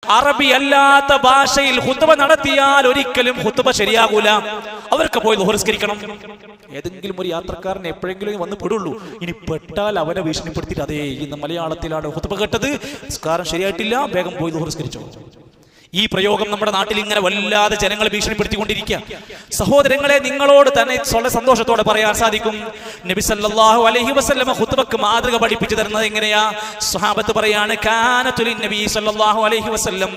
അറബി അല്ലാത്ത ഭാഷയിൽ ഹുത്തുബ നടത്തിയാൽ ഒരിക്കലും ഹുത്തുബ ശരിയാകൂല അവർക്ക് പോയി ബഹുസ്കരിക്കണം ഏതെങ്കിലും ഒരു യാത്രക്കാരൻ എപ്പോഴെങ്കിലും വന്ന് പെടുള്ളൂ ഇനി പെട്ടാൽ അവനെ ഭീഷണിപ്പെടുത്തിയിട്ട് അതേ ഇന്ന് മലയാളത്തിലാണ് ഹുത്തുബ കേട്ടത് നിസ്കാരം ശരിയായിട്ടില്ല വേഗം പോയി ബഹുസ്കരിച്ചോ ഈ പ്രയോഗം നമ്മുടെ നാട്ടിൽ ഇങ്ങനെ വല്ലാതെ ജനങ്ങളെ ഭീഷണിപ്പെടുത്തിക്കൊണ്ടിരിക്കുക സഹോദരങ്ങളെ നിങ്ങളോട് തന്നെ വളരെ സന്തോഷത്തോടെ പറയാൻ സാധിക്കും നബി സല്ലല്ലാഹു അലൈഹി വസല്ലമ ഖുത്ബക്ക് മാതൃക പഠിപ്പിച്ചു തരുന്നത് എങ്ങനെയാ സ്വഹാബത്ത് പറയാണ് കാനത്തുൽ നബി സല്ലല്ലാഹു അലൈഹി വസല്ലം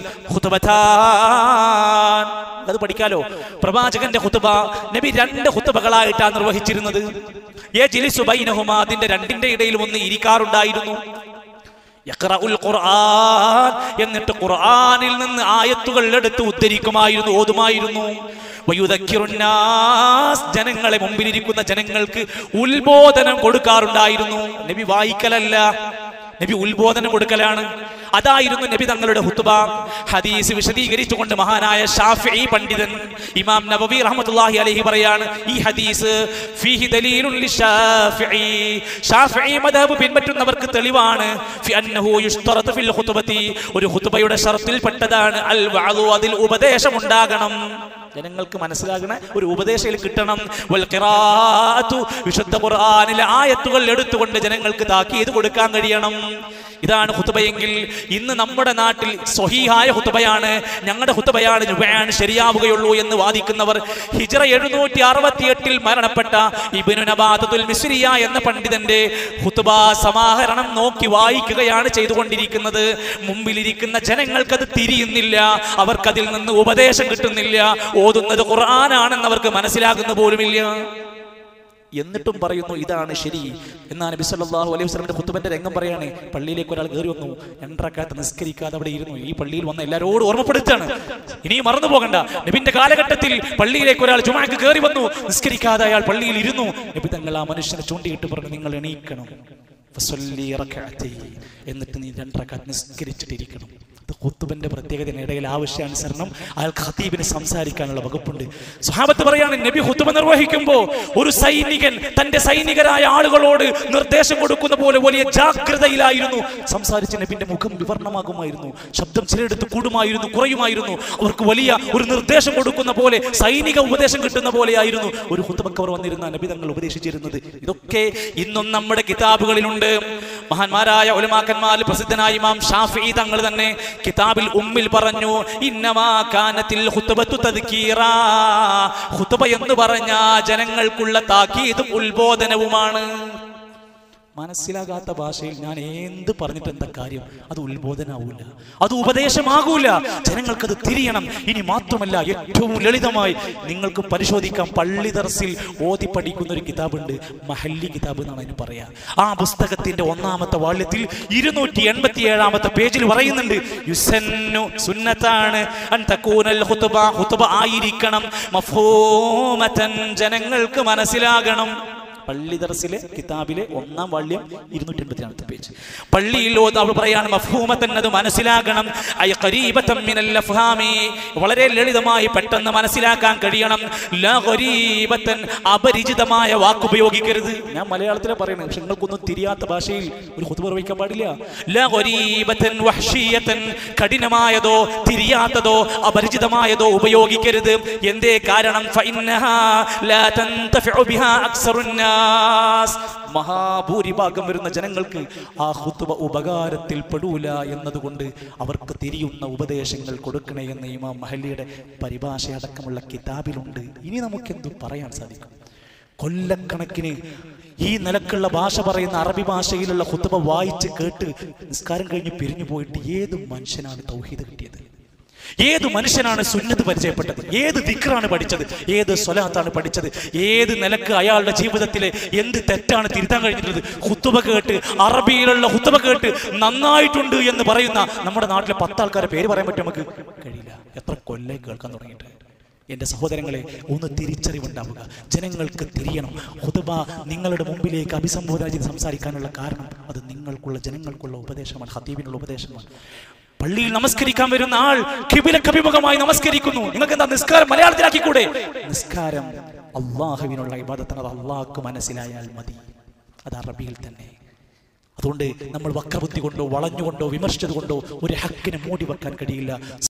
ഖുത്ബതാൻ അത് പഠിക്കാലോ പ്രവാചകന്റെ ഖുത്ബ നബി രണ്ട് ഖുത്ബകളായിട്ടാണ് നിർവഹിച്ചിരുന്നത് യജ്ലിസു ബൈനഹുമാ അതിന്റെ രണ്ടിന്റെ ഇടയിൽ ഒന്ന് ഇരിക്കാറുണ്ടായിരുന്നു യഖ്റഉൽ ഖുർആൻ എന്നിട്ട് ഖുർആനിൽ നിന്ന് ആയത്തുകൾ എടുത്ത് ഉദ്ധരിക്കുമായിരുന്നു ഓതുമായിരുന്നു വയുദക്കിറുന്നാസ് ജനങ്ങളെ മുമ്പിലിരിക്കുന്ന ജനങ്ങൾക്ക് ഉത്ബോധനം കൊടുക്കാറുണ്ടായിരുന്നു നബി വായിക്കലല്ല നബി ഉത്ബോധനം കൊടുക്കലാണ് അതായിരുന്നു നബി തങ്ങളുടെ ഹുത്തുബ ഹദീസ് വിശദീകരിച്ചുകൊണ്ട് മഹാനായ ഷാഫി പണ്ഡിതൻ ഇമാം നബവി റഹ്മത്തുള്ളാഹി അലൈഹി പറയാണ് ഈ ഹദീസ് ഫീഹി ദലീലുൻ ലിശാഫിഈ ഷാഫിഈ മദ്ഹബ് പിൻപറ്റുന്നവർക്ക് തെളിവാണ് ഫി അന്നഹു യുഷ്തറതു ഫിൽ ഖുതുബത്തി ഒരു ഖുതുബയുടെ ഷർത്തിൽ പെട്ടതാണ് അൽ വഅദു അതിൽ ഉപദേശം ഉണ്ടാകണം ജനങ്ങൾക്ക് മനസ്സിലാകണ ഒരു ഉപദേശയിൽ കിട്ടണം വൽ ഖിറാഅത്തു വിശുദ്ധ ഖുർആനിലെ ആയത്തുകൾ എടുത്തുകൊണ്ട് ജനങ്ങൾക്ക് താക്കീത് കൊടുക്കാൻ കഴിയണം ഇതാണ് ഹുത്തുബയെങ്കിൽ ഇന്ന് നമ്മുടെ നാട്ടിൽ സ്വഹീഹായ ഹുത്തുബയാണ് ഞങ്ങളുടെ ഹുത്തുബയാണ് ജുബയാണ് ശരിയാവുകയുള്ളൂ എന്ന് വാദിക്കുന്നവർ ഹിജറ എഴുന്നൂറ്റി അറുപത്തി എട്ടിൽ മരണപ്പെട്ട ഇബിനു നബാത്തുൽ മിസ്രിയ എന്ന പണ്ഡിതന്റെ ഹുത്തുബ സമാഹരണം നോക്കി വായിക്കുകയാണ് ചെയ്തുകൊണ്ടിരിക്കുന്നത് മുമ്പിലിരിക്കുന്ന ജനങ്ങൾക്കത് തിരിയുന്നില്ല അവർക്കതിൽ നിന്ന് ഉപദേശം കിട്ടുന്നില്ല ഓതുന്നത് ഖുർആനാണെന്ന് അവർക്ക് മനസ്സിലാകുന്ന പോലുമില്ല എന്നിട്ടും പറയുന്നു ഇതാണ് ശരി എന്നാ നബി സല്ലല്ലാഹു അലൈഹി വസല്ലമയുടെ ഖുത്ബന്റെ രംഗം പറയാണ് പള്ളിയിലേക്ക് ഒരാൾ കയറി വന്നു രണ്ടരക്കാലത്ത് നിസ്കരിക്കാതെ അവിടെ ഇരുന്നു ഈ പള്ളിയിൽ വന്ന എല്ലാവരോടും ഓർമ്മപ്പെടുത്താണ് ഇനി മറന്നു പോകണ്ട നബിന്റെ കാലഘട്ടത്തിൽ പള്ളിയിലേക്ക് ഒരാൾ ജുമാക്ക് കയറി വന്നു നിസ്കരിക്കാതെ അയാൾ പള്ളിയിൽ ഇരുന്നു നബി തങ്ങൾ ആ മനുഷ്യനെ ചൂണ്ടിയിട്ട് പറഞ്ഞു നിങ്ങൾ എണീക്കണം ഫസല്ലി റകഅത്തൈൻ. എന്നിട്ട് നീ രണ്ടരക്കാലത്ത് നിസ്കരിച്ചിട്ടിരിക്കണം ഇത് ഖുത്തുബന്റെ പ്രത്യേകതയിടയിൽ ആവശ്യാനുസരണം അയാൾ ഖത്തീബിന് സംസാരിക്കാനുള്ള വകുപ്പുണ്ട് സ്വഹാബത്ത് പറയാണ് നബി ഖുത്തുബ നിർവഹിക്കുമ്പോൾ ഒരു സൈനികൻ തന്റെ സൈനികരായ ആളുകളോട് നിർദ്ദേശം കൊടുക്കുന്ന പോലെ വലിയ ജാഗ്രതയിലായിരുന്നു സംസാരിച്ച നബിന്റെ മുഖം വിവർണമാകുമായിരുന്നു ശബ്ദം ചിലയിടത്ത് കൂടുമായിരുന്നു കുറയുമായിരുന്നു അവർക്ക് വലിയ ഒരു നിർദ്ദേശം കൊടുക്കുന്ന പോലെ സൈനിക ഉപദേശം കിട്ടുന്ന പോലെയായിരുന്നു ഒരു ഖുത്തുബക്ക് അവർ വന്നിരുന്ന നബി തങ്ങൾ ഉപദേശിച്ചിരുന്നത് ഇതൊക്കെ ഇന്നും നമ്മുടെ കിതാബുകളിലുണ്ട് മഹാന്മാരായ ഉലമാക്കന്മാരിൽ പ്രസിദ്ധനായ ഇമാം ഷാഫി തങ്ങൾ തന്നെ കിതാബിൽ ഉമ്മിൽ പറഞ്ഞു ഇന്നമാ കാനത്തിൽ ഖുത്ബത്തു തദ്കീറാ ഖുത്ബ എന്ന് പറഞ്ഞ ജനങ്ങൾക്കുള്ള താക്കീതും ഉത്ബോധനവുമാണ് മനസ്സിലാകാത്ത ഭാഷയിൽ ഞാൻ എന്ത് പറഞ്ഞിട്ട് എന്താ കാര്യം അത് ഉത്ബോധനാവൂല അത് ഉപദേശമാകൂല ജനങ്ങൾക്കത് തിരിയണം ഇനി മാത്രമല്ല ഏറ്റവും ലളിതമായി നിങ്ങൾക്ക് പരിശോധിക്കാം പള്ളി ദർസിൽ ഓതി പഠിക്കുന്ന ഒരു കിതാബുണ്ട് മഹല്ലി കിതാബ് എന്നാണ് അതിന് പറയാ ആ പുസ്തകത്തിന്റെ ഒന്നാമത്തെ വാള്യത്തിൽ ഇരുന്നൂറ്റി എൺപത്തി ഏഴാമത്തെ പേജിൽ പറയുന്നുണ്ട് യുസന്നു സുന്നത്താണ് അൻ തകൂനൽ ഖുത്ബ ഖുത്ബ ആയിരിക്കണം മഫ്ഹൂമതൻ ജനങ്ങൾക്ക് മനസ്സിലാകണം പള്ളി ദർസിലെ കിതാബിലെ ഒന്നാം വാള്യം ഇരുന്നൂറ്റി എൺപത്തിനാമത്തെ പേജ് പള്ളിയിൽ ഓത് അവൾ പറയാണ് മഫ്ഹൂമത്തൻ അത് മനസ്സിലാകണം അയ ഖരീബത്തൻ മിനൽ അഫ്ഹാമി വളരെ ലളിതമായി പെട്ടെന്ന് മനസ്സിലാക്കാൻ കഴിയണം ലാ ഖരീബത്തൻ അപരിചിതമായ വാക്ക് ഉപയോഗിക്കരുത് ഞാൻ മലയാളത്തിലെ പറയുന്നത് പക്ഷെ നിങ്ങൾക്കൊന്നും തിരിയാത്ത ഭാഷയിൽ ഒരു ഹുതുബ നിർവഹിക്കാൻ പാടില്ല ലാ ഖരീബത്തൻ വഹ്ഷിയത്തൻ കഠിനമായതോ തിരിയാത്തതോ അപരിചിതമായതോ ഉപയോഗിക്കരുത് എന്തേ കാരണം ഫഇന്നഹാ ലാ തൻതഫിഉ ബിഹാ അക്സറുൻ നാസ് മഹാഭൂരിഭാഗം വരുന്ന ജനങ്ങൾക്ക് ആ ഹുത്തുബ ഉപകാരത്തിൽ പെടൂല എന്നതുകൊണ്ട് അവർക്ക് തിരിയുന്ന ഉപദേശങ്ങൾ കൊടുക്കണേ എന്ന് ഇമാം മഹല്ലിയുടെ പരിഭാഷ അടക്കമുള്ള കിതാബിലുണ്ട് ഇനി നമുക്കെന്തു പറയാൻ സാധിക്കും കൊല്ലക്കണക്കിന് ഈ നിലക്കുള്ള ഭാഷ പറയുന്ന അറബി ഭാഷയിലുള്ള ഹുത്തുബ വായിച്ച് കേട്ട് നിസ്കാരം കഴിഞ്ഞ് പിരിഞ്ഞു പോയിട്ട് ഏത് മനുഷ്യനാണ് തൗഹീദ് കിട്ടിയത് ഏത് മനുഷ്യനാണ് സുന്നത്ത് പരിചയപ്പെട്ടത് ഏത് ദിക്റാണ് പഠിച്ചത് ഏത് സ്വലാത്താണ് പഠിച്ചത് ഏത് നിലക്ക് അയാളുടെ ജീവിതത്തിലെ എന്ത് തെറ്റാണ് തിരുത്താൻ കഴിഞ്ഞിട്ടുള്ളത് ഹുത്തുബ കേട്ട് അറബിയിലുള്ള ഹുത്തുബ കേട്ട് നന്നായിട്ടുണ്ട് എന്ന് പറയുന്ന നമ്മുടെ നാട്ടിലെ പത്താൾക്കാരെ പേര് പറയാൻ പറ്റും നമുക്ക് കഴിയില്ല എത്ര കൊല്ലേ കേൾക്കാൻ തുടങ്ങിയിട്ട് എൻ്റെ സഹോദരങ്ങളെ ഒന്ന് തിരിച്ചറിവുണ്ടാവുക ജനങ്ങൾക്ക് തിരിയണം ഹുതുബ നിങ്ങളുടെ മുമ്പിലേക്ക് അഭിസംബോധന ചെയ്ത് സംസാരിക്കാനുള്ള കാരണം അത് നിങ്ങൾക്കുള്ള ജനങ്ങൾക്കുള്ള ഉപദേശമാണ് ഹത്തീബിനുള്ള ഉപദേശമാണ് പള്ളിയിൽ നമസ്കരിക്കാൻ വരുന്ന ആൾ കിബിലക്ക് അഭിമുഖമായി നമസ്കരിക്കുന്നു നിങ്ങൾക്ക് എന്താ നിസ്കാരം മലയാളത്തിലാക്കിക്കൂടെ നിസ്കാരം അള്ളാഹുവിനുള്ള ഇബാദത്താണ് അത് അള്ളാഹ്ക്ക് മനസ്സിലായാൽ മതി അത് അറബിയിൽ തന്നെ അതുകൊണ്ട് നമ്മൾ വക്രബുദ്ധി കൊണ്ടോ വളഞ്ഞുകൊണ്ടോ വിമർശിച്ചത് കൊണ്ടോ ഒരു ഹക്കിനെ മൂടി വെക്കാൻ കഴിയില്ല